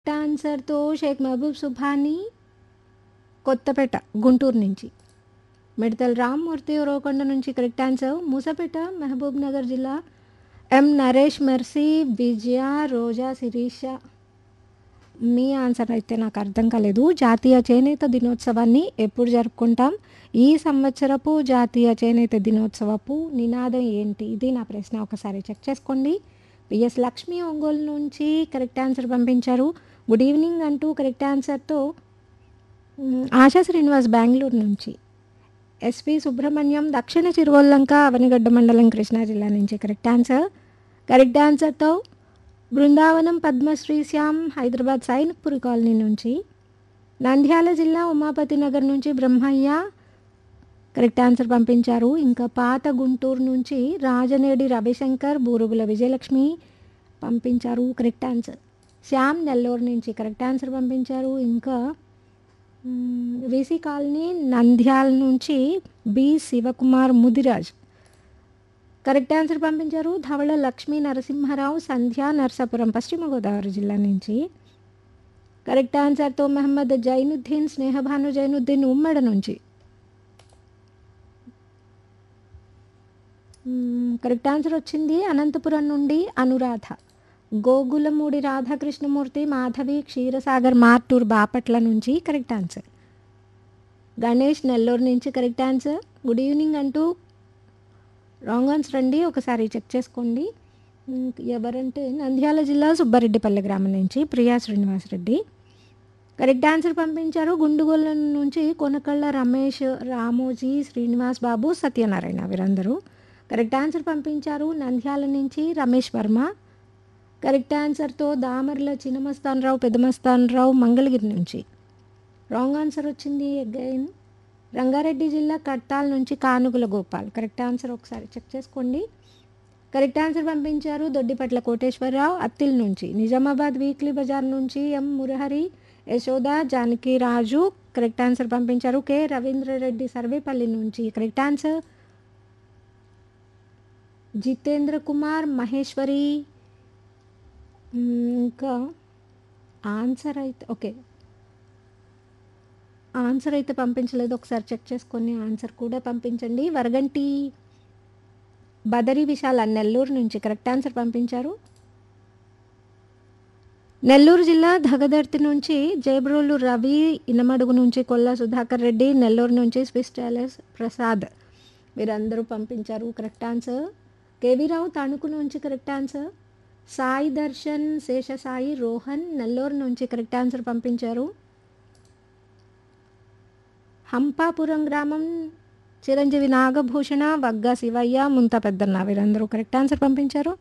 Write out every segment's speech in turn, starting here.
ఆన్సర్‌తో షేక్ మహబూబ్ సుభానీ కొత్తపేట గుంటూరు నుంచి. మిడతల రామ్మూర్తి ఉరవకొండ నుంచి correct answer. Musapeta Mahabubnagar జిల్లా ఎం నరేష్ మెర్సీ విజయ రోజా శిరీష మీ ఆన్సర్ అయితే నాకు అర్థం కాలేదు. జాతీయ చేనేత దినోత్సవాన్ని ఎప్పుడు జరుపుకుంటాం? ఈ సంవత్సరపు జాతీయ చేనేత దినోత్సవపు నినాదం ఏంటి? ఇది నా ప్రశ్న ఒకసారి చెక్ చేసుకోండి. పిఎస్ లక్ష్మి ఒంగోలు నుంచి కరెక్ట్ ఆన్సర్ పంపించారు. గుడ్ ఈవినింగ్ అంటూ కరెక్ట్ ఆన్సర్‌తో హ్మ్. ఆశా శ్రీనివాస్ బెంగుళూరు నుంచి. ఎస్‌వి సుబ్రహ్మణ్యం దక్షిణ చిరువల్లంక అవనిగడ్డ మండలం కృష్ణా జిల్లా నుంచి కరెక్ట్ ఆన్సర్. కరెక్ట్ ఆన్సర్‌తో బృందావనం పద్మశ్రీ శ్యామ్ హైదరాబాద్ సైనిక్పురి కాలనీ నుంచి. నంద్యాల జిల్లా ఉమాపతి నగర్ నుంచి బ్రహ్మయ్య కరెక్ట్ ఆన్సర్ పంపించారు. ఇంకా పాత గుంటూరు నుంచి రాజనేడి రవిశంకర్, బూరుగుల విజయలక్ష్మి పంపించారు కరెక్ట్ ఆన్సర్. శ్యామ్ నెల్లూరు నుంచి కరెక్ట్ ఆన్సర్ పంపించారు. ఇంకా హ్మ్. వీసీ కాలనీ నంద్యాల నుంచి B Sivakumar Mudiraj correct answer పంపించారు. ధవళ లక్ష్మీ నరసింహారావు సంధ్య నరసాపురం పశ్చిమ గోదావరి జిల్లా నుంచి. కరెక్ట్ ఆన్సర్‌తో మహమ్మద్ జైనుద్దీన్ స్నేహభాను జైనుద్దీన్ ఉమ్మడ నుంచి. హ్మ్. కరెక్ట్ ఆన్సర్ వచ్చింది అనంతపురం నుండి అనురాధ. గోగులమూడి రాధాకృష్ణమూర్తి, మాధవి క్షీరసాగర్ మార్టూర్ బాపట్ల నుంచి కరెక్ట్ ఆన్సర్. గణేష్ నెల్లూరు నుంచి కరెక్ట్ ఆన్సర్. గుడ్ ఈవినింగ్ అంటూ రాంగ్ ఆన్సర్ అండి. ఒకసారి చెక్ చేసుకోండి. హ్మ్. ఎవరంటే నంద్యాల జిల్లా సుబ్బారెడ్డిపల్లి గ్రామం నుంచి ప్రియా శ్రీనివాసరెడ్డి. కరెక్ట్ ఆన్సర్ పంపించారు. గుండుగొల్ల నుంచి కొనకళ్ళ రమేష్, రామోజీ, శ్రీనివాస్ బాబు, సత్యనారాయణ వీరందరూ. కరెక్ట్ ఆన్సర్ పంపించారు. నంద్యాల నుంచి రమేష్ వర్మ. కరెక్ట్ ఆన్సర్‌తో దామర్ల చినమస్తానరావు, పెదమస్తానరావు మంగళగిరి నుంచి. రాంగ్ ఆన్సర్ వచ్చింది అగైన్. రంగారెడ్డి జిల్లా కడ్తాల్ నుంచి కానుగుల గోపాల్. కరెక్ట్ ఆన్సర్ ఒకసారి చెక్ చేసుకోండి. కరెక్ట్ ఆన్సర్ పంపించారు. దొడ్డిపట్ల కోటేశ్వరరావు అత్తిల్ నుంచి. నిజామాబాద్ వీక్లీ బజార్ నుంచి M Murahari, Yashoda, Janakiraju correct answer పంపించారు. కె రవీంద్రరెడ్డి సర్వేపల్లి నుంచి కరెక్ట్ ఆన్సర్. జితేంద్ర కుమార్, మహేశ్వరి హ్మ్. ఇంకా ఆన్సర్ అయితే ఓకే. ఆన్సర్ అయితే పంపించలేదు. ఒకసారి చెక్ చేసుకొని ఆన్సర్ కూడా పంపించండి. వరగంటి బదరి విశాల నెల్లూరు నుంచి కరెక్ట్ ఆన్సర్ పంపించారు. నెల్లూరు జిల్లా దగదర్తి నుంచి జేబ్రోలు రవి, ఇనమడుగు నుంచి కొల్లా సుధాకర్ రెడ్డి, నెల్లూరు నుంచి స్విస్ టైలర్స్ ప్రసాద్ వీరందరూ పంపించారు correct answer. KV Rao Tanuku నుంచి కరెక్ట్ ఆన్సర్. సాయి దర్శన్, శేషసాయి, రోహన్ నెల్లూరు నుంచి కరెక్ట్ ఆన్సర్ పంపించారు. హంపాపురం గ్రామం చిరంజీవి నాగభూషణ, వగ్గా శివయ్య, ముంత పెద్దన్న వీరందరూ కరెక్ట్ ఆన్సర్ పంపించారు.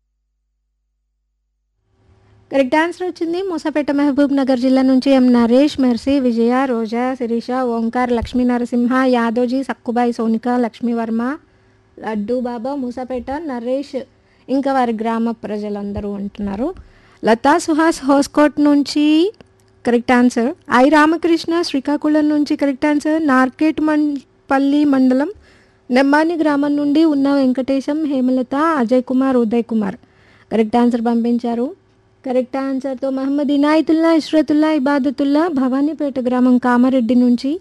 కరెక్ట్ ఆన్సర్ వచ్చింది. మూసాపేట మహబూబ్ నగర్ జిల్లా నుంచి ఎం నరేష్ మెర్సీ విజయ, రోజా శిరీష, ఓంకార్, లక్ష్మీ నరసింహ, యాదోజీ, సక్కుబాయి సోనిక, లక్ష్మీవర్మ, లడ్డూ బాబా, మూసాపేట నరేష్ ఇంకా వారి గ్రామ ప్రజలందరూ అంటున్నారు. లతా సుహాస్ హోస్కోట్ నుంచి correct answer. I Ramakrishna Srikakulam నుంచి కరెక్ట్ ఆన్సర్. నార్కెట్ మం పల్లి మండలం నెమ్మాని గ్రామం నుండి ఉన్న వెంకటేశం, హేమలత, అజయ్ కుమార్, ఉదయ్ కుమార్ కరెక్ట్ ఆన్సర్ పంపించారు. కరెక్ట్ ఆన్సర్‌తో మహమ్మద్ ఇనాయతుల్లా, ఇష్రతుల్లా, ఇబాదతుల్లా భవానీపేట గ్రామం కామారెడ్డి నుంచి.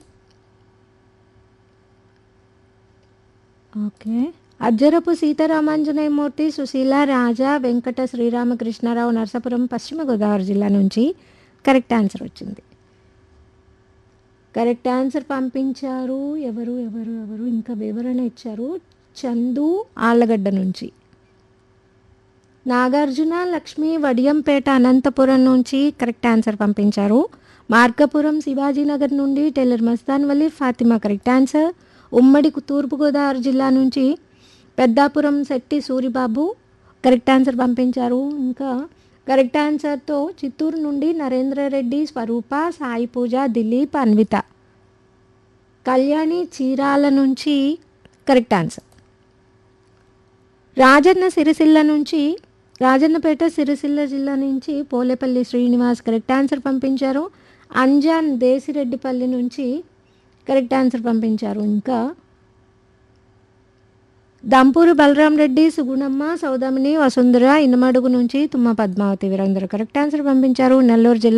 ఓకే. అజ్జరపు సీతారామాంజనేయమూర్తి, సుశీల, రాజా, వెంకట శ్రీరామకృష్ణారావు నరసాపురం పశ్చిమ గోదావరి జిల్లా నుంచి కరెక్ట్ ఆన్సర్ వచ్చింది. కరెక్ట్ ఆన్సర్ పంపించారు. ఎవరు, ఎవరు, ఎవరు ఇంకా వివరణ ఇచ్చారు. చందు ఆళ్లగడ్డ నుంచి. నాగార్జున లక్ష్మి వడియంపేట అనంతపురం నుంచి కరెక్ట్ ఆన్సర్ పంపించారు. మార్కాపురం శివాజీనగర్ నుండి tailor Mastan Vali, Fatima correct answer. ఉమ్మడి తూర్పుగోదావరి జిల్లా నుంచి పెద్దాపురం శెట్టి సూరిబాబు కరెక్ట్ ఆన్సర్ పంపించారు. ఇంకా కరెక్ట్ ఆన్సర్‌తో చిత్తూరు నుండి నరేంద్రరెడ్డి, స్వరూప, సాయి పూజ, దిలీప్, అన్విత. కళ్యాణి చీరాల నుంచి కరెక్ట్ ఆన్సర్. రాజన్న సిరిసిల్ల నుంచి రాజన్నపేట సిరిసిల్ల జిల్లా నుంచి పోలేపల్లి శ్రీనివాస్ కరెక్ట్ ఆన్సర్ పంపించారు. అంజాన్ దేశిరెడ్డిపల్లి నుంచి కరెక్ట్ ఆన్సర్ పంపించారు. ఇంకా దంపూరు బలరాం రెడ్డి, సుగుణమ్మ, సౌదామిని, వసుంధర, ఇనమడుగు నుంచి తుమ్మ పద్మావతి వీరందరూ కరెక్ట్ ఆన్సర్ పంపించారు. నెల్లూరు జిల్లా